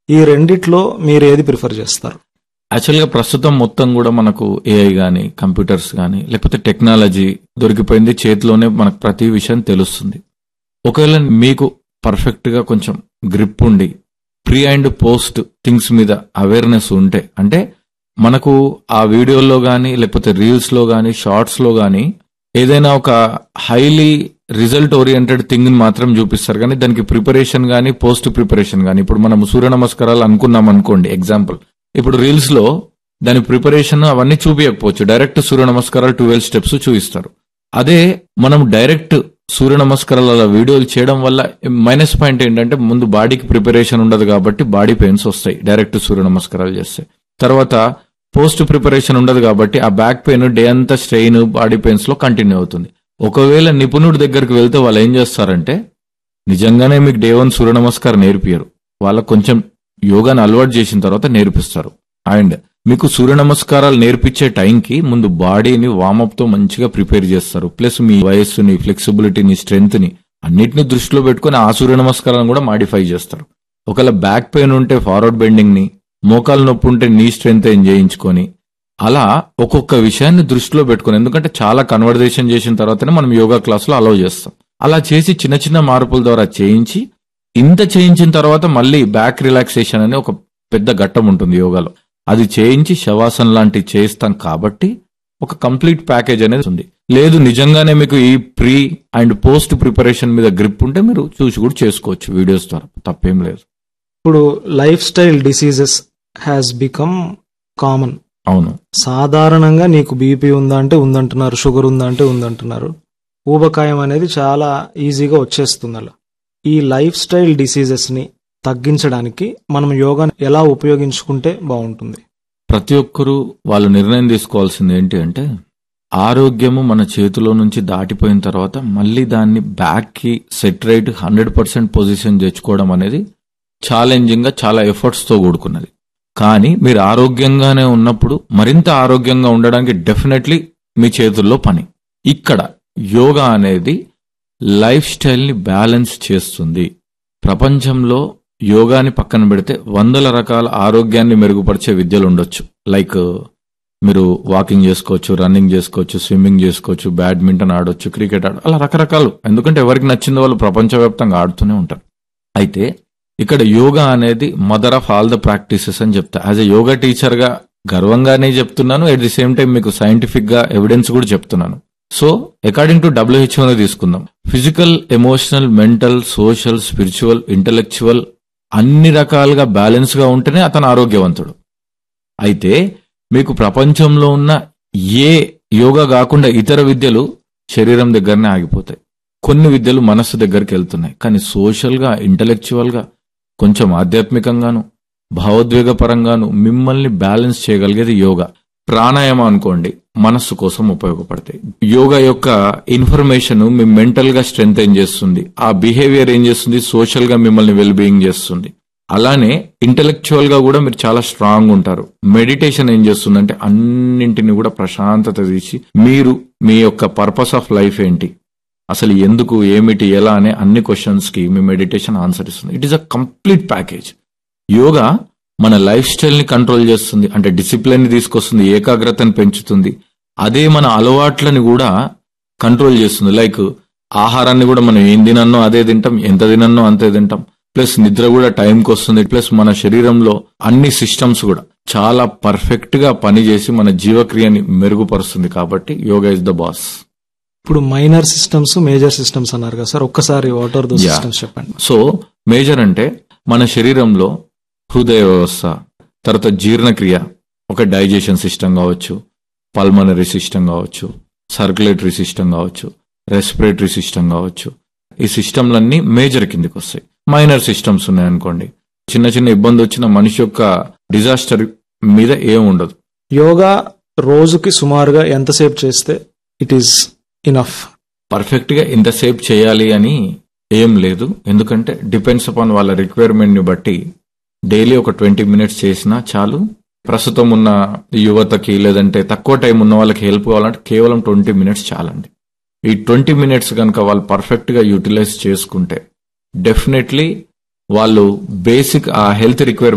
ఈ రెండిట్లో మీరు ఏది ప్రిఫర్ చేస్తారు యాక్చువల్గా ప్రస్తుతం మొత్తం కూడా మనకు ఏఐ కానీ కంప్యూటర్స్ కానీ లేకపోతే టెక్నాలజీ దొరికిపోయింది చేతిలోనే మనకు ప్రతి విషయం తెలుస్తుంది ఒకవేళ మీకు పర్ఫెక్ట్గా కొంచెం గ్రిప్ ఉండి ప్రీ అండ్ పోస్ట్ థింగ్స్ మీద అవేర్నెస్ ఉంటే అంటే మనకు ఆ వీడియోల్లో కానీ లేకపోతే రీల్స్లో కానీ షార్ట్స్లో కానీ ఏదైనా ఒక హైలీ రిజల్ట్ ఓరియంటెడ్ థింగ్ మాత్రం చూపిస్తారు కానీ దానికి ప్రిపరేషన్ కానీ పోస్ట్ ప్రిపరేషన్ కానీ ఇప్పుడు మనం సూర్య నమస్కారాలు అనుకున్నాం అనుకోండి ఎగ్జాంపుల్ ఇప్పుడు రీల్స్ లో దాని ప్రిపరేషన్ అవన్నీ చూపించకపోవచ్చు డైరెక్ట్ సూర్య నమస్కారాలు ట్వెల్వ్ స్టెప్స్ చూపిస్తారు అదే మనం డైరెక్ట్ సూర్య నమస్కారాల వీడియోలు చేయడం వల్ల మైనస్ పాయింట్ ఏంటంటే ముందు బాడీకి ప్రిపరేషన్ ఉండదు కాబట్టి బాడీ పెయిన్స్ వస్తాయి డైరెక్ట్ సూర్య నమస్కారాలు చేస్తే తర్వాత పోస్ట్ ప్రిపరేషన్ ఉండదు కాబట్టి ఆ బ్యాక్ పెయిన్ డే అంతా స్ట్రెయిన్ బాడీ పెయిన్స్ లో కంటిన్యూ అవుతుంది ఒకవేళ నిపుణుడి దగ్గరికి వెళ్తే వాళ్ళు ఏం చేస్తారంటే నిజంగానే మీకు డే వన్ సూర్య నమస్కారం నేర్పియరు వాళ్ళకు కొంచెం యోగాని అలవాటు చేసిన తర్వాత నేర్పిస్తారు అండ్ మీకు సూర్య నమస్కారాలు నేర్పించే టైంకి ముందు బాడీని వామప్ తో మంచిగా ప్రిపేర్ చేస్తారు ప్లస్ మీ వయస్సుని ఫ్లెక్సిబిలిటీని స్ట్రెంగ్త్ ని అన్నిటిని దృష్టిలో పెట్టుకుని ఆ సూర్య నమస్కారాలను కూడా మాడిఫై చేస్తారు ఒకవేళ బ్యాక్ పెయిన్ ఉంటే ఫార్వర్డ్ బెండింగ్ ని మోకాలు నొప్పి ఉంటే నీ స్ట్రెంగ్త్ ఏం చేయించుకొని అలా ఒక్కొక్క విషయాన్ని దృష్టిలో పెట్టుకుని ఎందుకంటే చాలా కన్వర్జేషన్ చేసిన తర్వాతనే మనం యోగా క్లాసులో అలౌ చేస్తాం అలా చేసి చిన్న చిన్న మార్పుల ద్వారా చేయించి ఇంత చేయించిన తర్వాత మళ్ళీ బ్యాక్ రిలాక్సేషన్ అనే ఒక పెద్ద ఘట్టం ఉంటుంది యోగాలో అది చేయించి శవాసన్ లాంటివి చేయిస్తాం కాబట్టి ఒక కంప్లీట్ ప్యాకేజ్ అనేది ఉంది లేదు నిజంగానే మీకు ఈ ప్రీ అండ్ పోస్ట్ ప్రిపరేషన్ మీద గ్రిప్ ఉంటే మీరు చూసి కూడా చేసుకోవచ్చు వీడియోస్ ద్వారా తప్పేం లేదు ఇప్పుడు lifestyle diseases has become common అవును సాధారణంగా నీకు బీపీ ఉందా అంటే ఉందంటున్నారు షుగర్ ఉందా అంటే ఉందంటున్నారు ఊబకాయం అనేది చాలా ఈజీగా వచ్చేస్తుంది అలా ఈ లైఫ్ స్టైల్ డిసీజెస్ ని తగ్గించడానికి మనం యోగాని ఎలా ఉపయోగించుకుంటే బాగుంటుంది ప్రతి ఒక్కరూ వాళ్ళు నిర్ణయం తీసుకోవాల్సింది ఏంటి అంటే ఆరోగ్యము మన చేతిలో నుంచి దాటిపోయిన తర్వాత మళ్ళీ దాన్ని బ్యాక్ కి set right hundred percent position తెచ్చుకోవడం అనేది ఛాలెంజింగ్ గా చాలా ఎఫర్ట్స్ తో కూడుకున్నది కానీ మీరు ఆరోగ్యంగానే ఉన్నప్పుడు మరింత ఆరోగ్యంగా ఉండడానికి డెఫినెట్లీ మీ చేతుల్లో పని ఇక్కడ యోగా అనేది లైఫ్ స్టైల్ ని బ్యాలెన్స్ చేస్తుంది ప్రపంచంలో యోగాని పక్కన పెడితే వందల రకాల ఆరోగ్యాన్ని మెరుగుపరిచే విద్యలు ఉండొచ్చు లైక్ మీరు వాకింగ్ చేసుకోవచ్చు రన్నింగ్ చేసుకోవచ్చు స్విమ్మింగ్ చేసుకోవచ్చు బ్యాడ్మింటన్ ఆడొచ్చు క్రికెట్ ఆడ అలా రకరకాలు ఎందుకంటే ఎవరికి నచ్చిందో వాళ్ళు ప్రపంచవ్యాప్తంగా ఆడుతూనే ఉంటారు అయితే ఇక్కడ యోగా అనేది mother of all the practices అని చెప్తా యాజ్ ఎ యోగా టీచర్ గా గర్వంగానే చెప్తున్నాను ఎట్ ది సేమ్ టైం మీకు సైంటిఫిక్ గా ఎవిడెన్స్ కూడా చెప్తున్నాను సో అకార్డింగ్ టు డబ్ల్యూహెచ్ఓ తీసుకుందాం physical emotional mental social spiritual intellectual అన్ని రకాలుగా బ్యాలెన్స్ గా ఉంటేనే అతను ఆరోగ్యవంతుడు అయితే మీకు ప్రపంచంలో ఉన్న ఏ యోగా కాకుండా ఇతర విద్యలు శరీరం దగ్గరనే ఆగిపోతాయి కొన్ని విద్యలు మనస్సు దగ్గరికి వెళ్తున్నాయి కానీ సోషల్ గా ఇంటలెక్చువల్ గా కొంచెం ఆధ్యాత్మికంగాను భావోద్వేగపరంగాను మిమ్మల్ని బ్యాలెన్స్ చేయగలిగేది యోగా ప్రాణాయామం అనుకోండి మనస్సు కోసం ఉపయోగపడతాయి యోగా యొక్క ఇన్ఫర్మేషన్ మీ మెంటల్ గా స్ట్రెంగ్ చేస్తుంది ఆ బిహేవియర్ ఏం చేస్తుంది సోషల్ గా మిమ్మల్ని వెల్ బీయింగ్ చేస్తుంది అలానే ఇంటెలెక్చువల్ గా కూడా మీరు చాలా స్ట్రాంగ్ ఉంటారు మెడిటేషన్ ఏం చేస్తుందంటే అన్నింటిని కూడా ప్రశాంతత తీసి మీరు మీ యొక్క పర్పస్ ఆఫ్ లైఫ్ ఏంటి అసలు ఎందుకు ఏమిటి ఎలా అనే అన్ని క్వశ్చన్స్ కి మీ మెడిటేషన్ ఆన్సర్ ఇస్తుంది it is a complete package yoga మన లైఫ్ స్టైల్ ని కంట్రోల్ చేస్తుంది అంటే డిసిప్లిన్ ని తీసుకొస్తుంది ఏకాగ్రతను పెంచుతుంది అదే మన అలవాట్లని కూడా కంట్రోల్ చేస్తుంది లైక్ ఆహారాన్ని కూడా మనం ఏం తినన్నో అదే తింటాం ఎంత తినన్నో అంతే తింటాం ప్లస్ నిద్ర కూడా టైంకి వస్తుంది ప్లస్ మన శరీరంలో అన్ని సిస్టమ్స్ కూడా చాలా పర్ఫెక్ట్ గా పనిచేసి మన జీవక్రియని మెరుగుపరుస్తుంది కాబట్టి యోగా ఇస్ ద బాస్ ఇప్పుడు మైనర్ సిస్టమ్స్ మేజర్ సిస్టమ్స్ అన్నారు కదా సార్ ఒక్కసారి what are those Yeah. Systems చెప్పండి సో మేజర్ అంటే మన శరీరంలో హృదయ వ్యవస్థ తర్వాత జీర్ణక్రియ ఒక డైజెషన్ సిస్టమ్ కావచ్చు పల్మనరీ సిస్టమ్ కావచ్చు సర్క్యులేటరీ సిస్టమ్ కావచ్చు రెస్పిరేటరీ సిస్టమ్ కావచ్చు ఈ సిస్టంలన్నీ మేజర్ కిందికి వస్తాయి మైనర్ సిస్టమ్స్ ఉన్నాయనుకోండి చిన్న చిన్న ఇబ్బంది వచ్చిన మనిషి యొక్క డిజాస్టర్ మీద ఏం ఉండదు యోగా రోజుకి సుమారుగా ఎంతసేపు చేస్తే ఇట్ ఈస్ ఇనఫ్ పర్ఫెక్ట్ గా ఇంతసేపు చేయాలి అని ఏం లేదు ఎందుకంటే డిపెండ్స్ అపాన్ వాళ్ళ రిక్వైర్మెంట్ ని బట్టి డైలీ ఒక ట్వంటీ మినిట్స్ చేసినా చాలు ప్రస్తుతం ఉన్న యువతకి లేదంటే తక్కువ టైం ఉన్న వాళ్ళకి హెల్ప్ కావాలంటే కేవలం ట్వంటీ మినిట్స్ చాలండి ఈ ట్వంటీ మినిట్స్ కనుక వాళ్ళు పర్ఫెక్ట్ గా యూటిలైజ్ చేసుకుంటే డెఫినెట్లీ వాళ్ళు బేసిక్ ఆ హెల్త్ రిక్వైర్మెంట్